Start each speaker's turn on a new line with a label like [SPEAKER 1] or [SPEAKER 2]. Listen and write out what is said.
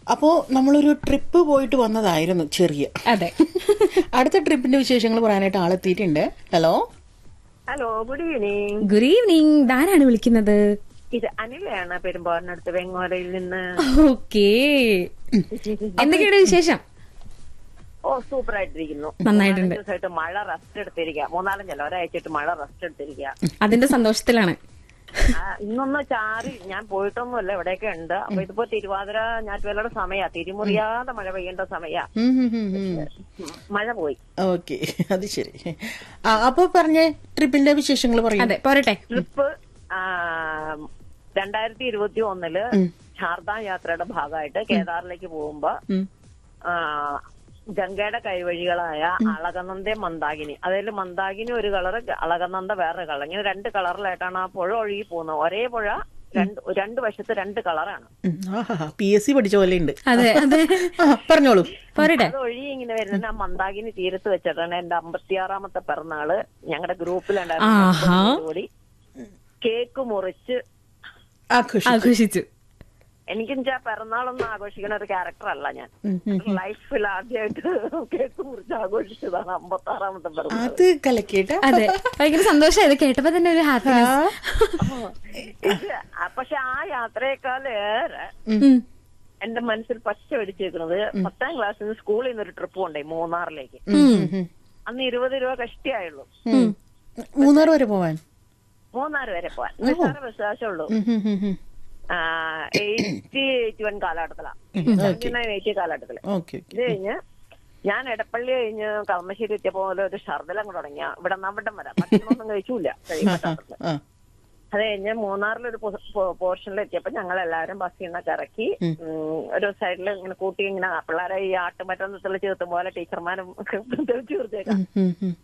[SPEAKER 1] അപ്പോ നമ്മളൊരു ട്രിപ്പ് പോയിട്ട് വന്നതായിരുന്നു ചെറിയ
[SPEAKER 2] അതെ
[SPEAKER 1] അടുത്ത ട്രിപ്പിന്റെ വിശേഷങ്ങൾ പറയാനായിട്ട് ആളെത്തിയിട്ടുണ്ട് hello
[SPEAKER 3] hello good evening
[SPEAKER 2] good evening ധാരാണ് വിളിക്കുന്നത്
[SPEAKER 3] ഇത് അനിലയാണ് പെരുമ്പാറിനടുത്ത് വെങ്ങോലയിൽ നിന്ന്
[SPEAKER 2] ഓക്കേ എന്തൊക്കെയാണ് വിശേഷം
[SPEAKER 3] ഓ സൂപ്പർ ആയിട്ടിരിക്കുന്നു
[SPEAKER 2] നന്നായിട്ടുണ്ട്.
[SPEAKER 3] മൂന്നാലഞ്ച് ദിവസമായിട്ട് മഴ റെസ്റ്റ് എടുത്തിരിക്കുക മൂന്നാലഞ്ചല്ല ഒരാഴ്ചയായിട്ട് മഴ റെസ്റ്റ് എടുത്തിരിക്കുക
[SPEAKER 2] അതിന്റെ സന്തോഷത്തിലാണ്
[SPEAKER 3] ആ, ഇന്നൊന്ന് ചാറി ഞാൻ പോയിട്ടൊന്നുമല്ല ഇവിടെയൊക്കെ ഉണ്ട് അപ്പൊ ഇതിപ്പോ തിരുവാതിര ഞാറ്റുവേലയുടെ സമയാ തിരിമുറിയാതെ മഴ പെയ്യേണ്ട സമയാ മഴ പോയി
[SPEAKER 1] ഓക്കെ അത് ശരി ആ അപ്പൊ പറഞ്ഞേ ട്രിപ്പിന്റെ വിശേഷങ്ങൾ പറയും
[SPEAKER 2] അതെ പോരട്ടെ
[SPEAKER 3] ട്രിപ്പ് രണ്ടായിരത്തി ഇരുപത്തി ഒന്നില് ശാരദാ യാത്രയുടെ ഭാഗമായിട്ട് കേദാറിലേക്ക് പോകുമ്പോ ആ, ഗംഗയുടെ കൈവഴികളായ അളകനന്ദ മന്ദാകിനി അതിൽ മന്ദാകിനി ഒരു കളറ് അളകനന്ദ വേറെ കളർ ഇങ്ങനെ രണ്ട് കളറിലായിട്ടാണ് ആ പുഴ ഒഴുകി പോകുന്നത് ഒരേ പുഴ രണ്ട് രണ്ട് വശത്ത് രണ്ട് കളറാണ്
[SPEAKER 1] പി എസ് സി പഠിച്ച പോലെ ഉണ്ട്
[SPEAKER 2] അതെ അതെ
[SPEAKER 1] പറഞ്ഞോളൂ
[SPEAKER 2] പോരട്ടെ
[SPEAKER 3] അത് ഒഴുകി ഇങ്ങനെ വരുന്നത് ആ മന്ദാകിനി തീരത്ത് വെച്ചിട്ടാണ് എന്റെ അമ്പത്തിയാറാമത്തെ പിറന്നാള് ഞങ്ങളുടെ ഗ്രൂപ്പിലുണ്ടായിരുന്നു കൂടി കേക്ക് മുറിച്ച്
[SPEAKER 1] ആഘോഷം
[SPEAKER 2] ആഘോഷിച്ചു
[SPEAKER 3] എനിക്കും ചാ പിറന്നാളൊന്നും ആഘോഷിക്കുന്ന ഒരു ക്യാരക്ടർ അല്ല ഞാൻ ലൈഫിൽ ആദ്യമായിട്ട് കേക്ക് മുറിച്ച് ആഘോഷിച്ചതാണ് അമ്പത്തി ആറാമത്തെ പിറന്നാൾ
[SPEAKER 1] അത് കലക്കിയിട്ട്
[SPEAKER 2] അതെ ഭയങ്കര സന്തോഷമായത് കേട്ടപ്പോ തന്നെ ഒരു ഹാപ്പിനെസ്
[SPEAKER 3] ഇത് ആ- പക്ഷെ ആ യാത്രയേക്കാൾ ഏറെ എന്റെ മനസ്സിൽ പച്ച പിടിച്ചേക്കുന്നത് പത്താം ക്ലാസ്സിൽ നിന്ന് സ്കൂളിൽ നിന്ന് ഒരു ട്രിപ്പ് കൊണ്ടേ മൂന്നാറിലേക്ക് അന്ന് ഇരുപത് രൂപ കഷ്ടിയായുള്ളൂ
[SPEAKER 1] മൂന്നാർ വരെ പോവാൻ
[SPEAKER 3] മൂന്നാർ വരെ പോവാൻ നിസ്സാര വിശ്വാസമുള്ളൂ എയ്റ്റി എയ്റ്റി വൺ കാലഘട്ടത്തിലാണ് സെവന്റി നയൻ എയ്റ്റി കാലഘട്ടത്തില്
[SPEAKER 1] ഓക്കെ
[SPEAKER 3] ഇത് കഴിഞ്ഞ് ഞാൻ എടപ്പള്ളി കഴിഞ്ഞ് കളമശ്ശേരി എത്തിയപ്പോ മുതൽ ഒരു ഷർദിൽ അങ്ങ് തുടങ്ങിയ ഇവിടെ നവിടം വരാം ഭക്ഷണമൊന്നും കഴിച്ചില്ല കഴിയുമ്പോൾ
[SPEAKER 1] ആ
[SPEAKER 3] അത് കഴിഞ്ഞ് മൂന്നാറിലൊരു പോർഷനിൽ എത്തിയപ്പോ ഞങ്ങൾ എല്ലാവരും ബസ്സിൽ നിന്നൊക്കെ ഇറക്കി ഉം, ഒരു സൈഡിൽ ഇങ്ങനെ കൂട്ടി ഇങ്ങനെ പിള്ളേരെ ഈ ആട്ടുമറ്റത്തിൽ ചേർത്തും പോലെ ടീച്ചർമാരും ചേർത്തേക്കാം
[SPEAKER 1] ഉം, ഉം.